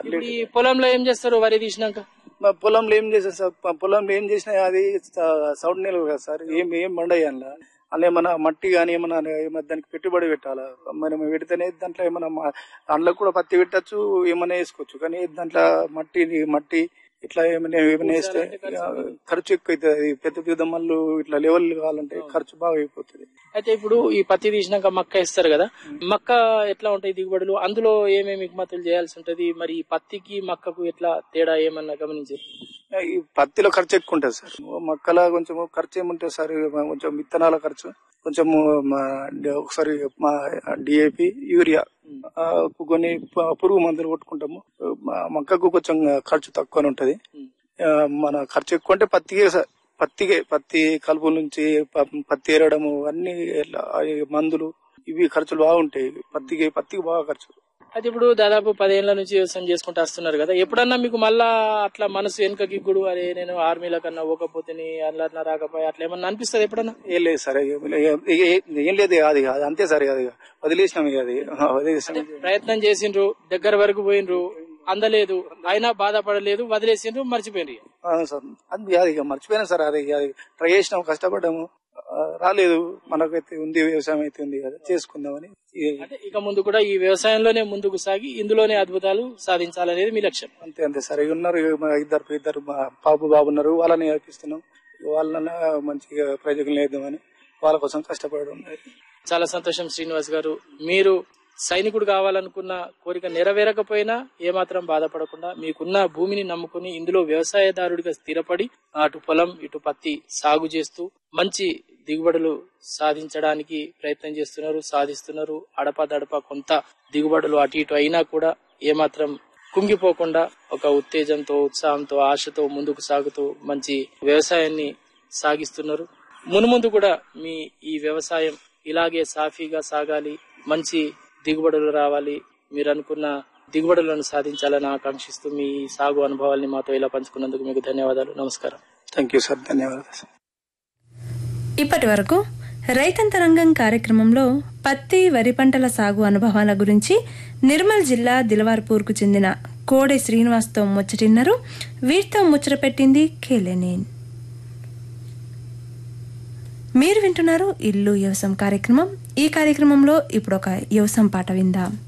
ఇప్పుడు ఈ పొలంలో ఏం చేస్తారు వరి తీసినాక మా పొలంలో ఏం చేస్తారు సార్ మా పొలంలో ఏం చేసినా అది స- సౌండ్ నిలవు కదా సార్ ఏం ఏం మండయి అందులో అందులో ఏమన్నా మట్టి కానీ ఏమన్నా ఏమన్నా దానికి పెట్టుబడి పెట్టాలా మనం పెడితేనే దాంట్లో ఏమన్నా మా- అందులో కూడా పత్తి పెట్టచ్చు ఏమన్నా వేసుకోవచ్చు కానీ దాంట్లో మట్టి మట్టి ఇట్లా ఏమైనా ఏమైనా వేస్తే ఇక ఖర్చు ఎక్కువ అవుతుంది పెద్ద పెద్ద మళ్ళు ఇట్లా లెవెల్ కావాలంటే ఖర్చు బాగా అయిపోతుంది అయితే ఇప్పుడు ఈ పత్తి తీసినాక మక్క ఇస్తారు కదా మక్క ఎట్లా ఉంటాయి దిగుబడులు అందులో ఏమేమి ఎగుమతులు చేయాల్సి ఉంటది మరి ఈ పత్తికి మక్కకు ఎట్లా తేడా ఏమన్నా గమనించారు ఈ పత్తిలో ఖర్చు ఎక్కువ ఉంటుంది సార్ మొక్కల కొంచెం ఖర్చు ఏముంటుంది సార్ కొంచెం విత్తనాల ఖర్చు కొంచెం ఒకసారి మా డిఏపి యూరియా ఆ, కొన్ని ప- పురుగు మందులు కొట్టుకుంటాము మా మొక్కకు కొంచెం ఖర్చు తక్కువనే ఉంటది ఆ, మన ఖర్చు ఎక్కువ అంటే పత్తికే సార్ పత్తికే పత్తి కలుపు నుంచి ప- పత్తి ఏరడము అన్ని ఇట్లా ఈ మందులు ఇవి ఖర్చులు బాగుంటాయి పత్తికి పత్తికి బాగా ఖర్చు అయితే ఇప్పుడు దాదాపు పదేళ్ల నుంచి వ్యవసాయం చేసుకుంటూ వస్తున్నారు కదా ఎప్పుడన్నా మీకు మళ్ళా అట్లా మనసు వెనుకకి గుడు అరే నేను ఆర్మీల కన్నా పోకపోతే అట్లా రాకపోయి అట్లా ఏమన్నా అనిపిస్తుంది ఎప్పుడన్నా ఏం లేదు సార్ ఇక- ఇక- ఇక ఏం లేదు అది కాదు అంతే సార్ అది వదిలేసినాం ఇక అది వదిలేసినాం ప్రయత్నం చేసిండ్రు దగ్గర వరకు పోయినరు అందలేదు అయినా బాధపడలేదు వదిలేసిండ్రు మర్చిపోయినరు అవును సార్ అది అది ఇక మర్చిపోయినా సార్ అది అది ట్రై చేసినాం కష్టపడ్డాము ఆ, రాలేదు మనకైతే ఉంది వ్యవసాయం అయితే ఉంది కదా చేసుకుందామని ఇక అంటే ఇక ముందు కూడా ఈ వ్యవసాయంలోనే ముందుకు సాగి ఇందులోనే అద్భుతాలు సాధించాలనేది మీ లక్ష్యం అంతే అంతే సార్ ఇక ఉన్నారు ఇక మా ఇద్దరు ఇద్దరు మా పాపు బాబు ఉన్నారు వాళ్ళని నేర్పిస్తున్నాం ఇక వాళ్ళని మంచిగా ప్రయోజకులు వేద్దామని వాళ్ళ కోసం కష్టపడడం చాలా సంతోషం శ్రీనివాస్ గారు మీరు సైనికుడు కావాలనుకున్న కోరిక నెరవేరకపోయినా ఏమాత్రం బాధపడకుండా మీకున్న భూమిని నమ్ముకుని ఇందులో వ్యవసాయదారుడిగా స్థిరపడి అటు పొలం ఇటు పత్తి సాగు చేస్తూ మంచి దిగుబడులు సాధించడానికి ప్రయత్నం చేస్తున్నారు సాధిస్తున్నారు అడపదడప కొంత దిగుబడులు అటు ఇటు అయినా కూడా ఏమాత్రం కుంగిపోకుండా ఒక ఉత్తేజంతో ఉత్సాహంతో ఆశతో ముందుకు సాగుతూ మంచి వ్యవసాయాన్ని సాగిస్తున్నారు మునుముందు కూడా మీ ఈ వ్యవసాయం ఇలాగే సాఫీగా సాగాలి మంచి దిగుబడులు రావాలి మీరు అనుకున్న దిగుబడులను సాధించాలని ఆకాంక్షిస్తూ మీ సాగు అనుభవాల్ని మాతో ఇలా పంచుకున్నందుకు మీకు ధన్యవాదాలు నమస్కారం థ్యాంక్ యూ సార్ ధన్యవాదాలు సార్ ఇప్పటి వరకు రైతంతరంగం కార్యక్రమంలో పత్తి వరి పంటల సాగు అనుభవాల గురించి నిర్మల్ జిల్లా దిలవార్పూర్కు చెందిన కోడె శ్రీనివాస్తో ముచ్చటిన్నారు వీరితో ముచ్చట పెట్టింది కేలెనేన్ మీరు వింటున్నారు ఇల్లు వ్యవసాయం కార్యక్రమం ఈ కార్యక్రమంలో ఇప్పుడు ఒక వ్యవసాయం పాట విందాం